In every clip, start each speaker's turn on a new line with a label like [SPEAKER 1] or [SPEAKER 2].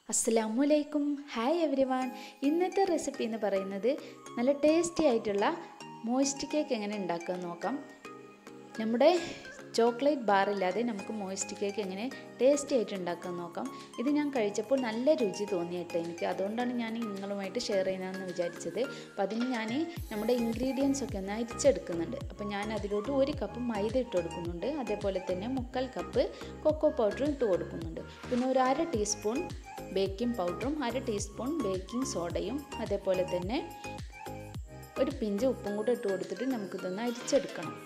[SPEAKER 1] അസ്സലാമു അലൈക്കും hi everyone ഇന്നത്തെ റെസിപ്പി എന്ന് പറയുന്നത് നല്ല ടേസ്റ്റി ആയിട്ടുള്ള മോയിസ്റ്റ് കേക്ക് എങ്ങനെ ഉണ്ടാക്കുക നോക്കാം നമ്മുടെ ചോക്ലേറ്റ് ബാർ ഇല്ലാതെ നമുക്ക് മോയിസ്റ്റ് കേക്ക് എങ്ങനെ ടേസ്റ്റി ആയിട്ട് ഉണ്ടാക്കാൻ നോക്കാം ഇത് ഞാൻ കഴിച്ചപ്പോൾ നല്ല രുചി തോന്നിയിട്ട് എനിക്ക് അതുകൊണ്ടാണ് ഞാൻ നിങ്ങളുമായിട്ട് ഷെയർ ചെയ്യാമെന്ന് വിചാരിച്ചത് അപ്പം അതിന് ഞാൻ നമ്മുടെ ഇൻഗ്രീഡിയൻസ് ഒക്കെ ഒന്ന് അരിച്ചെടുക്കുന്നുണ്ട് അപ്പം ഞാൻ അതിലോട്ട് ഒരു കപ്പ് മൈദ ഇട്ട് കൊടുക്കുന്നുണ്ട് അതേപോലെ തന്നെ മുക്കാൽ കപ്പ് കൊക്കോ പൗഡറും ഇട്ട് കൊടുക്കുന്നുണ്ട് പിന്നെ ഒരു അര ടീസ്പൂൺ ബേക്കിംഗ് പൗഡറും അര ടീസ്പൂൺ ബേക്കിംഗ് സോഡയും അതേപോലെ തന്നെ ഒരു പിഞ്ച് ഉപ്പും കൂടെ ഇട്ട് കൊടുത്തിട്ട് നമുക്കിതൊന്ന് അരിച്ചെടുക്കണം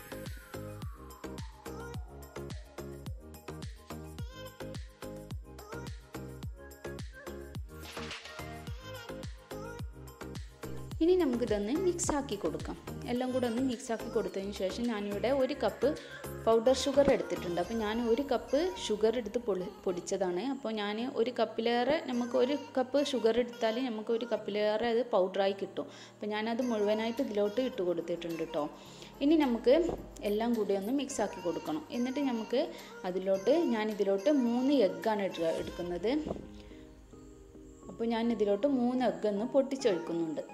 [SPEAKER 1] ഇനി നമുക്കിതൊന്ന് മിക്സ് ആക്കി കൊടുക്കാം എല്ലാം കൂടെ ഒന്ന് മിക്സ് ആക്കി കൊടുത്തതിന് ശേഷം ഞാനിവിടെ ഒരു കപ്പ് പൗഡർ ഷുഗർ എടുത്തിട്ടുണ്ട് അപ്പോൾ ഞാൻ ഒരു കപ്പ് ഷുഗർ എടുത്ത് പൊളി പൊടിച്ചതാണ് അപ്പോൾ ഞാൻ ഒരു കപ്പിലേറെ നമുക്ക് ഒരു കപ്പ് ഷുഗർ എടുത്താൽ നമുക്ക് ഒരു കപ്പിലേറെ അത് പൗഡറായി കിട്ടും അപ്പോൾ ഞാനത് മുഴുവനായിട്ട് ഇതിലോട്ട് ഇട്ട് കൊടുത്തിട്ടുണ്ട് കേട്ടോ ഇനി നമുക്ക് എല്ലാം കൂടി ഒന്ന് മിക്സ് ആക്കി കൊടുക്കണം എന്നിട്ട് നമുക്ക് അതിലോട്ട് ഞാൻ ഇതിലോട്ട് മൂന്ന് എഗ്ഗാണ് എടുക്കുന്നത് അപ്പോൾ ഞാൻ ഇതിലോട്ട് മൂന്ന് എഗ്ഗ് ഒന്ന് പൊട്ടിച്ചൊഴിക്കുന്നുണ്ട്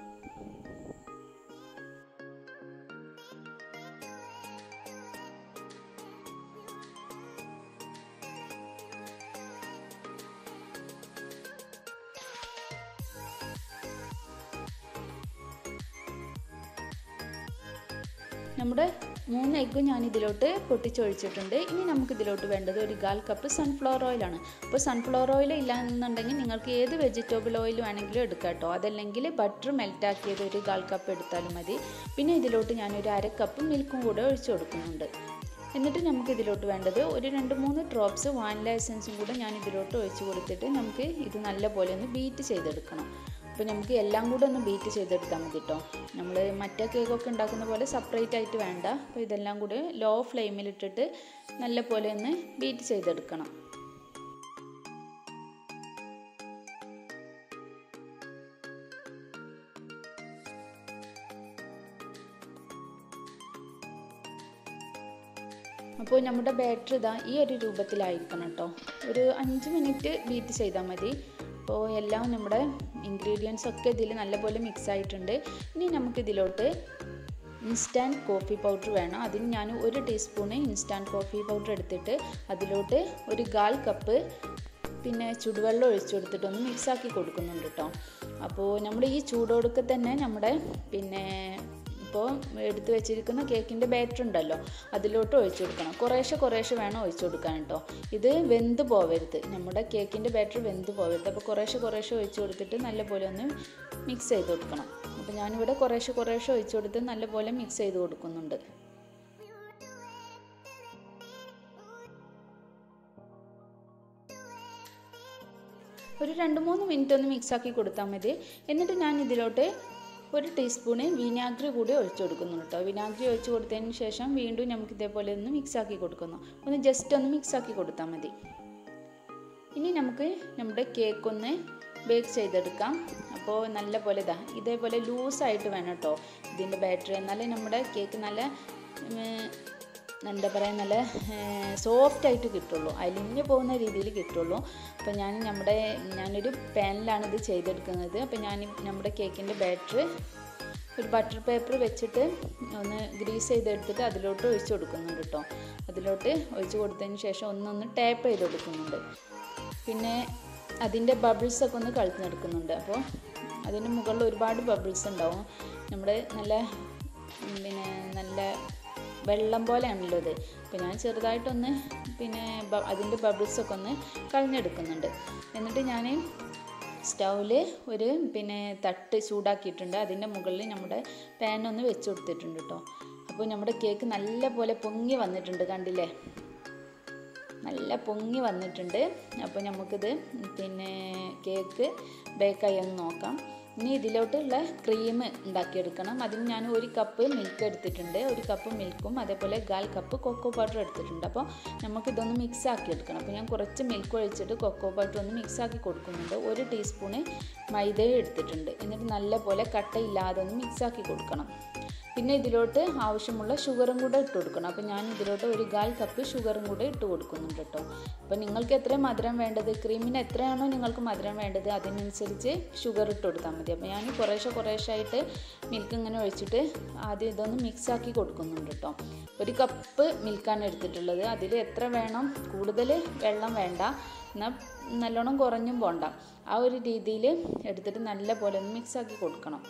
[SPEAKER 1] നമ്മുടെ മൂന്ന് എഗ്ഗും ഞാൻ ഇതിലോട്ട് പൊട്ടിച്ചൊഴിച്ചിട്ടുണ്ട് ഇനി നമുക്ക് ഇതിലോട്ട് വേണ്ടത് ഒരു കാൽ കപ്പ് സൺഫ്ലവർ ഓയിലാണ് അപ്പോൾ സൺഫ്ലവർ ഓയിൽ ഇല്ല എന്നുണ്ടെങ്കിൽ നിങ്ങൾക്ക് ഏത് വെജിറ്റബിൾ ഓയിൽ വേണമെങ്കിലും എടുക്കാം കേട്ടോ അതല്ലെങ്കിൽ ബട്ടർ മെൽറ്റാക്കിയത് ഒരു കാൽ കപ്പ് എടുത്താലും മതി പിന്നെ ഇതിലോട്ട് ഞാനൊരു അര കപ്പ് മിൽക്കും കൂടെ ഒഴിച്ചു കൊടുക്കുന്നുണ്ട് എന്നിട്ട് നമുക്ക് ഇതിലോട്ട് വേണ്ടത് ഒരു രണ്ട് മൂന്ന് ഡ്രോപ്സ് വാനില എസൻസും കൂടെ ഞാൻ ഇതിലോട്ട് ഒഴിച്ച് കൊടുത്തിട്ട് നമുക്ക് ഇത് നല്ലപോലെ ഒന്ന് ബീറ്റ് ചെയ്തെടുക്കണം അപ്പോൾ നമുക്ക് എല്ലാം കൂടെ ഒന്ന് ബീറ്റ് ചെയ്തെടുത്താൽ മതി കേട്ടോ നമ്മൾ മറ്റേ കേക്കൊക്കെ ഉണ്ടാക്കുന്ന പോലെ സെപ്പറേറ്റ് ആയിട്ട് വേണ്ട അപ്പോൾ ഇതെല്ലാം കൂടി ലോ ഫ്ലെയിമിലിട്ടിട്ട് നല്ലപോലെ ഒന്ന് ബീറ്റ് ചെയ്തെടുക്കണം അപ്പോൾ നമ്മുടെ ബാറ്റർ ഇതാ ഈ ഒരു രൂപത്തിലായിരിക്കണം കേട്ടോ ഒരു അഞ്ച് മിനിറ്റ് ബീറ്റ് ചെയ്താൽ മതി അപ്പോൾ എല്ലാം നമ്മുടെ ഇൻഗ്രീഡിയൻസ് ഒക്കെ ഇതിൽ നല്ലപോലെ മിക്സ് ആയിട്ടുണ്ട് ഇനി നമുക്കിതിലോട്ട് ഇൻസ്റ്റാൻറ്റ് കോഫി പൗഡർ വേണം അതിന് ഞാൻ ഒരു ടീസ്പൂണ് ഇൻസ്റ്റാൻറ്റ് കോഫി പൗഡർ എടുത്തിട്ട് അതിലോട്ട് ഒരു കാൽ കപ്പ് പിന്നെ ചുടുവെള്ളം ഒഴിച്ചു കൊടുത്തിട്ടൊന്ന് മിക്സാക്കി കൊടുക്കുന്നുണ്ട് കേട്ടോ അപ്പോൾ നമ്മൾ ഈ ചൂടോടുക്കെ തന്നെ നമ്മുടെ പിന്നെ ഇപ്പോൾ എടുത്ത് വെച്ചിരിക്കുന്ന കേക്കിൻ്റെ ബാറ്റർ ഉണ്ടല്ലോ അതിലോട്ട് ഒഴിച്ചു കൊടുക്കണം കുറേശ്ശെ കുറേശ്ശെ വേണം ഒഴിച്ചു കൊടുക്കാൻ കേട്ടോ ഇത് വെന്ത് പോവരുത് നമ്മുടെ കേക്കിൻ്റെ ബാറ്റർ വെന്ത് പോവരുത് അപ്പോൾ കുറേശ്ശെ കുറേശ്ശെ ഒഴിച്ചു കൊടുത്തിട്ട് നല്ലപോലെ ഒന്ന് മിക്സ് ചെയ്ത് കൊടുക്കണം അപ്പോൾ ഞാനിവിടെ കുറേശ്ശെ കുറേശ്ശെ ഒഴിച്ചു കൊടുത്ത് നല്ലപോലെ മിക്സ് ചെയ്ത് കൊടുക്കുന്നുണ്ട് ഒരു രണ്ട് മൂന്ന് മിനിറ്റ് ഒന്ന് മിക്സാക്കി കൊടുത്താൽ മതി എന്നിട്ട് ഞാൻ ഇതിലോട്ട് ഒരു ടീസ്പൂണ് വിനാഗിരി കൂടി ഒഴിച്ചു കൊടുക്കുന്നു കേട്ടോ വിനാഗിരി ഒഴിച്ച് കൊടുത്തതിന് ശേഷം വീണ്ടും നമുക്ക് ഇതേപോലെ ഒന്ന് മിക്സാക്കി കൊടുക്കുന്നു ഒന്ന് ജസ്റ്റ് ഒന്ന് മിക്സാക്കി കൊടുത്താൽ മതി ഇനി നമുക്ക് നമ്മുടെ കേക്ക് ഒന്ന് ബേക്ക് ചെയ്തെടുക്കാം അപ്പോൾ നല്ല പോലെ ഇതാ ഇതേപോലെ ലൂസായിട്ട് വേണം കേട്ടോ ഇതിൻ്റെ ബാറ്ററി എന്നാലേ നമ്മുടെ കേക്ക് നല്ല എന്താ പറയുക നല്ല സോഫ്റ്റ് ആയിട്ട് കിട്ടുള്ളൂ അലിഞ്ഞു പോകുന്ന രീതിയിൽ കിട്ടുള്ളൂ അപ്പോൾ ഞാൻ നമ്മുടെ ഞാനൊരു പാനിലാണ് ഇത് ചെയ്തെടുക്കുന്നത് അപ്പോൾ ഞാൻ നമ്മുടെ കേക്കിൻ്റെ ബാറ്റർ ഒരു ബട്ടർ പേപ്പർ വെച്ചിട്ട് ഒന്ന് ഗ്രീസ് ചെയ്തെടുത്തിട്ട് അതിലോട്ട് ഒഴിച്ച് കൊടുക്കുന്നുണ്ട് കേട്ടോ അതിലോട്ട് ഒഴിച്ച് കൊടുത്തതിന് ശേഷം ഒന്നൊന്ന് ടാപ്പ് ചെയ്ത് കൊടുക്കുന്നുണ്ട് പിന്നെ അതിൻ്റെ ബബിൾസൊക്കെ ഒന്ന് കളഞ്ഞെടുക്കുന്നുണ്ട് അപ്പോൾ അതിന് മുകളിൽ ഒരുപാട് ബബിൾസ് ഉണ്ടാവും നമ്മുടെ നല്ല പിന്നെ നല്ല വെള്ളം പോലെയാണല്ലോ ഇത് അപ്പോൾ ഞാൻ ചെറുതായിട്ടൊന്ന് പിന്നെ അതിൻ്റെ ബബിൾസൊക്കെ ഒന്ന് കളഞ്ഞെടുക്കുന്നുണ്ട് എന്നിട്ട് ഞാൻ സ്റ്റൗവിൽ ഒരു പിന്നെ തട്ട് ചൂടാക്കിയിട്ടുണ്ട് അതിൻ്റെ മുകളിൽ നമ്മുടെ പാൻ ഒന്ന് വെച്ച് കൊടുത്തിട്ടുണ്ട് കേട്ടോ അപ്പോൾ നമ്മുടെ കേക്ക് നല്ല പോലെ പൊങ്ങി വന്നിട്ടുണ്ട് കണ്ടില്ലേ നല്ല പൊങ്ങി വന്നിട്ടുണ്ട് അപ്പോൾ നമുക്കിത് പിന്നെ കേക്ക് ബേക്കായി ഒന്ന് നോക്കാം ഇനി ഇതിലോട്ടുള്ള ക്രീം ഉണ്ടാക്കിയെടുക്കണം അതിന് ഞാൻ ഒരു കപ്പ് മിൽക്ക് എടുത്തിട്ടുണ്ട് ഒരു കപ്പ് മിൽക്കും അതേപോലെ കാൽ കപ്പ് കൊക്കോ പൗഡർ എടുത്തിട്ടുണ്ട് അപ്പോൾ നമുക്കിതൊന്ന് മിക്സ് ആക്കി എടുക്കണം അപ്പോൾ ഞാൻ കുറച്ച് മിൽക്ക് ഒഴിച്ചിട്ട് കൊക്കോ പൗഡർ ഒന്ന് മിക്സ് ആക്കി കൊടുക്കുന്നുണ്ട് ഒരു ടീസ്പൂണ് മൈദയും എടുത്തിട്ടുണ്ട് എന്നിട്ട് നല്ലപോലെ കട്ടയില്ലാതെ ഒന്ന് മിക്സ് ആക്കി കൊടുക്കണം പിന്നെ ഇതിലോട്ട് ആവശ്യമുള്ള ഷുഗറും കൂടെ ഇട്ട് കൊടുക്കണം അപ്പോൾ ഞാൻ ഇതിലോട്ട് ഒരു കാൽ കപ്പ് ഷുഗറും കൂടെ ഇട്ട് കൊടുക്കുന്നുണ്ട് കേട്ടോ അപ്പോൾ നിങ്ങൾക്ക് എത്ര മധുരം വേണ്ടത് ക്രീമിന് എത്രയാണോ നിങ്ങൾക്ക് മധുരം വേണ്ടത് അതിനനുസരിച്ച് ഷുഗർ ഇട്ട് കൊടുത്താൽ മതി അപ്പോൾ ഞാൻ കുറേശ്ശെ കുറേശ്ശായിട്ട് മിൽക്ക് ഇങ്ങനെ ഒഴിച്ചിട്ട് ആദ്യം ഇതൊന്ന് മിക്സ് ആക്കി കൊടുക്കുന്നുണ്ട് കേട്ടോ ഒരു കപ്പ് മിൽക്കാണ് എടുത്തിട്ടുള്ളത് അതിൽ എത്ര വേണം കൂടുതൽ വെള്ളം വേണ്ട എന്നാൽ നല്ലോണം കുറഞ്ഞും പോണ്ട ആ ഒരു രീതിയിൽ എടുത്തിട്ട് നല്ല പോലെ ഒന്ന് മിക്സ് ആക്കി കൊടുക്കണം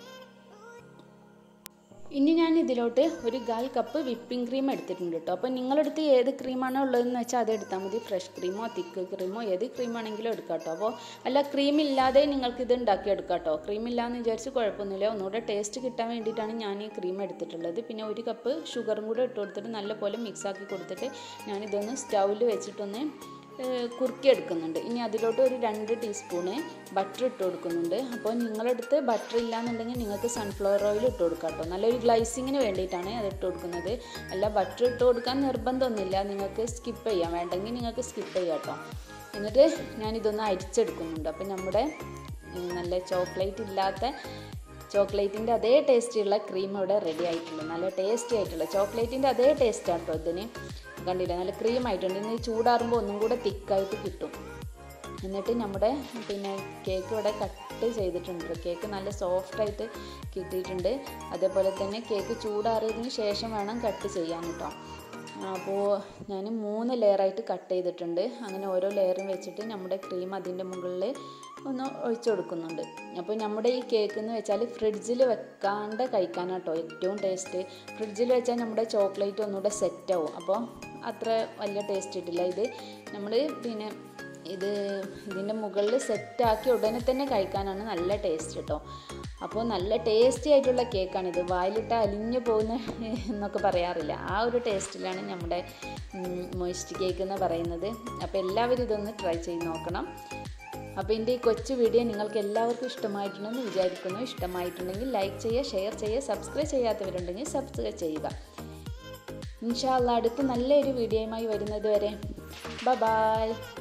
[SPEAKER 1] ഇനി ഞാൻ ഇതിലോട്ട് ഒരു ഗാൽ കപ്പ് വിപ്പിംഗ് ക്രീം എടുത്തിട്ടുണ്ട് കേട്ടോ അപ്പോൾ നിങ്ങളടുത്ത് ഏത് ക്രീമാണോ ഉള്ളതെന്ന് വെച്ചാൽ അത് എടുത്താൽ മതി ഫ്രഷ് ക്രീമോ തിക്ക് ക്രീമോ ഏത് ക്രീമാണെങ്കിലും എടുക്കാം കേട്ടോ അപ്പോൾ അല്ല ക്രീം ഇല്ലാതെ നിങ്ങൾക്ക് ഇത് ഉണ്ടാക്കി എടുക്കാം കേട്ടോ ക്രീം ഇല്ലാന്ന് വിചാരിച്ച് കുഴപ്പമൊന്നുമില്ല ഒന്നുകൂടെ ടേസ്റ്റ് കിട്ടാൻ വേണ്ടിയിട്ടാണ് ഞാൻ ഈ ക്രീം എടുത്തിട്ടുള്ളത് പിന്നെ ഒരു കപ്പ് ഷുഗറും കൂടെ ഇട്ട് കൊടുത്തിട്ട് നല്ലപോലെ മിക്സ് ആക്കി കൊടുത്തിട്ട് ഞാനിതൊന്ന് സ്റ്റൗവിൽ വെച്ചിട്ടൊന്ന് കുറുക്കി എടുക്കുന്നുണ്ട് ഇനി അതിലോട്ട് ഒരു രണ്ട് ടീസ്പൂണ് ബട്ടർ ഇട്ട് കൊടുക്കുന്നുണ്ട് അപ്പോൾ നിങ്ങളടുത്ത് ബട്ടർ ഇല്ലാന്നുണ്ടെങ്കിൽ നിങ്ങൾക്ക് സൺഫ്ലവർ ഓയിൽ ഇട്ട് കൊടുക്കാം കേട്ടോ നല്ലൊരു ഗ്ലൈസിങ്ങിന് വേണ്ടിയിട്ടാണ് അത് ഇട്ട് കൊടുക്കുന്നത് അല്ല ബട്ടർ ഇട്ട് കൊടുക്കാൻ നിർബന്ധമൊന്നുമില്ല നിങ്ങൾക്ക് സ്കിപ്പ് ചെയ്യാം വേണ്ടെങ്കിൽ നിങ്ങൾക്ക് സ്കിപ്പ് ചെയ്യാം കേട്ടോ എന്നിട്ട് ഞാനിതൊന്ന് അരിച്ചെടുക്കുന്നുണ്ട് അപ്പോൾ നമ്മുടെ നല്ല ചോക്ലേറ്റ് ഇല്ലാത്ത ചോക്ലേറ്റിൻ്റെ അതേ ടേസ്റ്റുള്ള ക്രീം ഇവിടെ റെഡി ആയിട്ടുണ്ട് നല്ല ടേസ്റ്റി ആയിട്ടുള്ള ചോക്ലേറ്റിൻ്റെ അതേ ടേസ്റ്റ് ആട്ടോ ഇതിന് കണ്ടില്ല നല്ല ക്രീം ആയിട്ടുണ്ട് ഇനി ചൂടാറുമ്പോൾ ഒന്നും കൂടെ തിക്കായിട്ട് കിട്ടും എന്നിട്ട് നമ്മുടെ പിന്നെ കേക്ക് ഇവിടെ കട്ട് ചെയ്തിട്ടുണ്ട് കേക്ക് നല്ല സോഫ്റ്റായിട്ട് കിട്ടിയിട്ടുണ്ട് അതേപോലെ തന്നെ കേക്ക് ചൂടാറിയതിന് ശേഷം വേണം കട്ട് ചെയ്യാൻ കേട്ടോ അപ്പോൾ ഞാൻ മൂന്ന് ലെയറായിട്ട് കട്ട് ചെയ്തിട്ടുണ്ട് അങ്ങനെ ഓരോ ലെയറും വെച്ചിട്ട് നമ്മുടെ ക്രീം അതിൻ്റെ മുകളിൽ ഒന്ന് ഒഴിച്ചു കൊടുക്കുന്നുണ്ട് അപ്പോൾ നമ്മുടെ ഈ കേക്ക് എന്ന് വെച്ചാൽ ഫ്രിഡ്ജിൽ വെക്കാണ്ട് കഴിക്കാനാട്ടോ ഏറ്റവും ടേസ്റ്റ് ഫ്രിഡ്ജിൽ വെച്ചാൽ നമ്മുടെ ചോക്ലേറ്റ് ഒന്നുകൂടെ സെറ്റാവും അപ്പോൾ അത്ര വലിയ ടേസ്റ്റ് കിട്ടില്ല ഇത് നമ്മൾ പിന്നെ ഇത് ഇതിൻ്റെ മുകളിൽ സെറ്റാക്കി ഉടനെ തന്നെ കഴിക്കാനാണ് നല്ല ടേസ്റ്റ് കേട്ടോ അപ്പോൾ നല്ല ടേസ്റ്റി ആയിട്ടുള്ള കേക്കാണിത് വായിലിട്ട് അലിഞ്ഞു പോകുന്ന എന്നൊക്കെ പറയാറില്ല ആ ഒരു ടേസ്റ്റിലാണ് നമ്മുടെ മൊയിസ്റ്റ് കേക്ക് എന്ന് പറയുന്നത് അപ്പോൾ എല്ലാവരും ഇതൊന്ന് ട്രൈ ചെയ്ത് നോക്കണം അപ്പോൾ എൻ്റെ ഈ കൊച്ചു വീഡിയോ നിങ്ങൾക്ക് എല്ലാവർക്കും ഇഷ്ടമായിട്ടുണ്ടെന്ന് വിചാരിക്കുന്നു ഇഷ്ടമായിട്ടുണ്ടെങ്കിൽ ലൈക്ക് ചെയ്യുക ഷെയർ ചെയ്യുക സബ്സ്ക്രൈബ് ചെയ്യാത്തവരുണ്ടെങ്കിൽ സബ്സ്ക്രൈബ് ചെയ്യുക ഇൻഷാല്ല അടുത്ത നല്ലൊരു വീഡിയോയുമായി വരുന്നത് വരെ ബ ബായ്